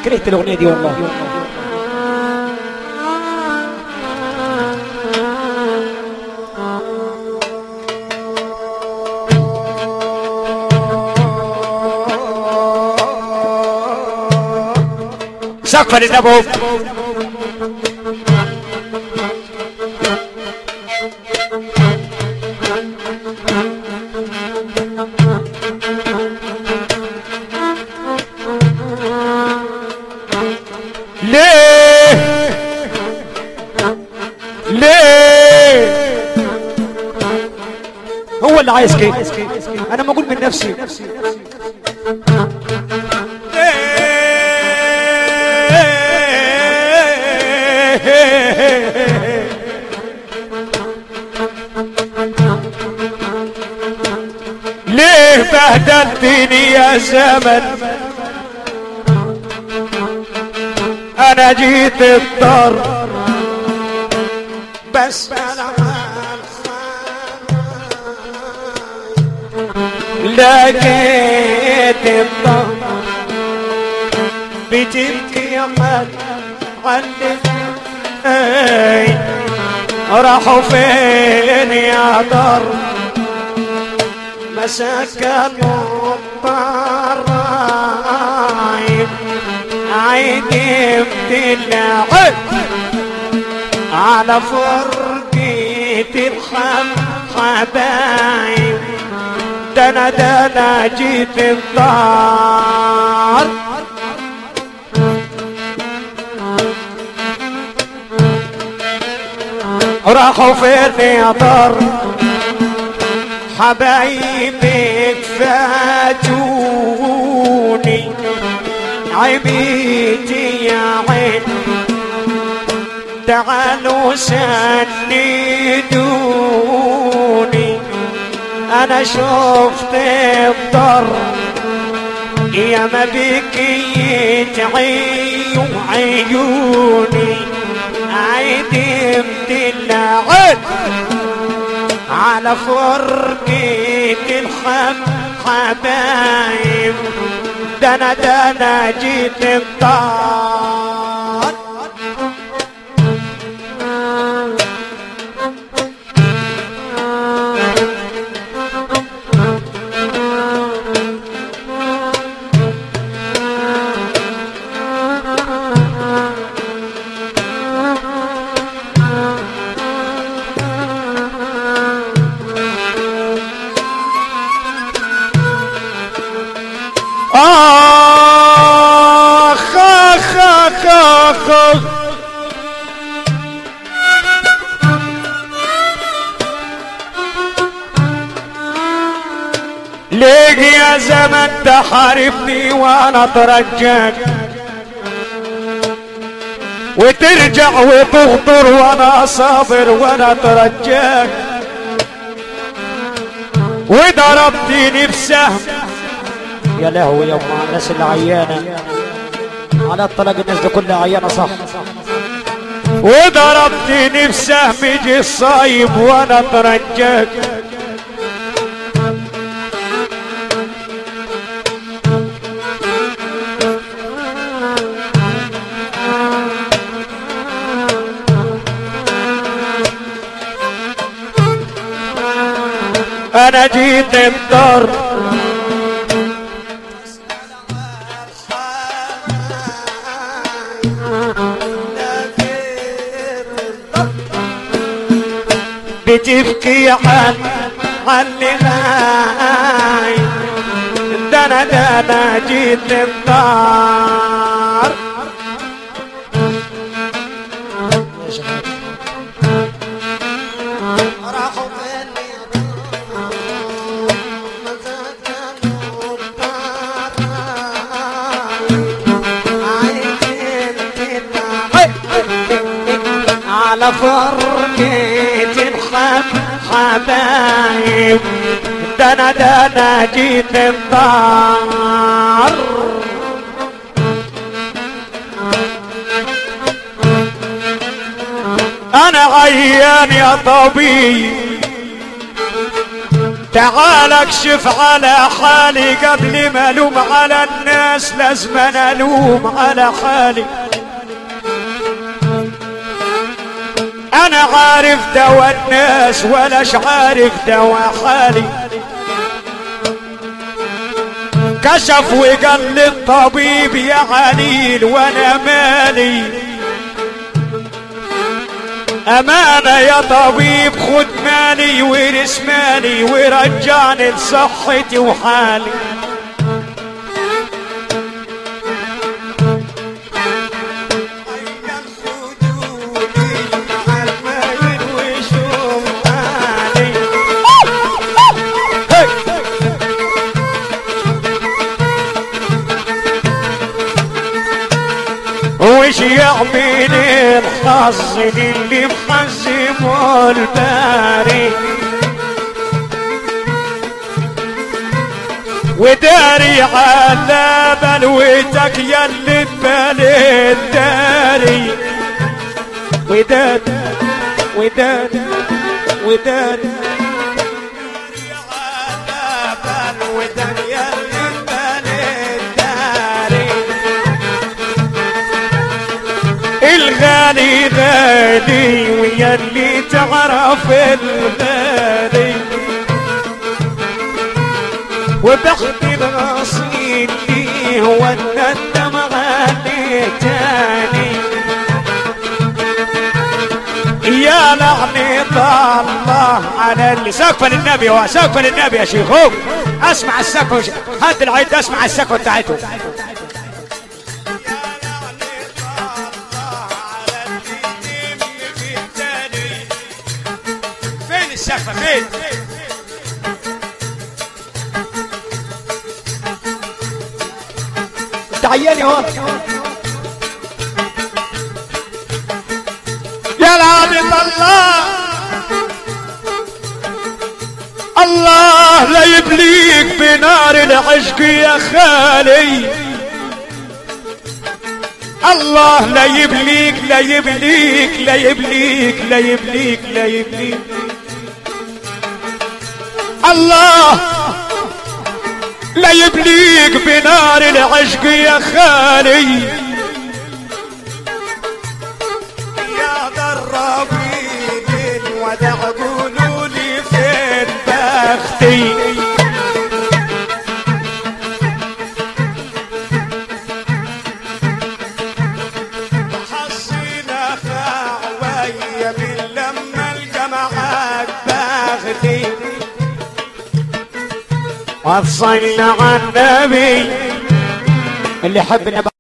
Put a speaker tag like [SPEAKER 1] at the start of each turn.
[SPEAKER 1] كرهت الاغنيه دي والله سقف للنبو ليه ليه هو اللي عايز كده انا موجود من نفسي ليه بهدلتني يا زمن انا جيت الضر بس انا لقيت الضر بتبكي يا مال علم اي راحوا فين يا ضر مسكنوا الضرايب عيني بتلعب على فرقة الحب حبايب ده انا ده انا جيت الدار راحوا فين يا دار حبايبك فاتوني عبيتي يا عين تعالوا سندوني انا شفت الضر يا ما بكيت عيو عيوني عيدمت اللعب على فرقة الحب حبايب ده انا ده انا جيت الدار آخ آخ آخ آخ آخ ليه يا زمن تحاربني وانا اترجاك وترجع وتغدر وانا صابر وانا اترجاك وضربتني بسهم يا لهوي يا ام الناس اللي عيانه على الطلاق الناس دي كلها عيانه صح وضربتني بسهم جي الصايب وانا اترجاك انا جيت الدار بتبكي عن عن هاي ده انا ده انا جيت الدار
[SPEAKER 2] راحوا فين على فرقة الحب حبايب
[SPEAKER 1] ده انا ده انا جيت الدار انا عيان يا طبيب تعال اكشف على حالي قبل ما الوم على الناس لازم أنا الوم على حالي انا عارف دوا الناس ولاش عارف دوا حالي كشف وقال للطبيب يا عليل وانا مالي امانه يا طبيب خد مالي ورث مالي ورجعني لصحتي وحالي وش يعمل الحظ اللي محزمه الباري وداري على بلوتك يلي ببالي الداري وداد وداد وداد على بلوتك يلي ببالي الداري الغالي غالي ويلي تعرف الغالي وبخت الغصين لي هو الندم غالي تاني يا لعنة الله على اللي سقف للنبي هو سقف للنبي يا شيخ هو اسمع السقف هات العيد اسمع السقف بتاعته فين السقف فين تعيني هون يا لعنة الله الله لا يبليك بنار العشق يا خالي الله لا يبليك لا يبليك لا يبليك لا يبليك لا يبليك الله لا يبليك بنار العشق يا خالي يا دربين الوداع قولوا لي فين بختي حصينا خاوية من لما الجماعات باغتي وصلنا على النبي اللي يحب النبي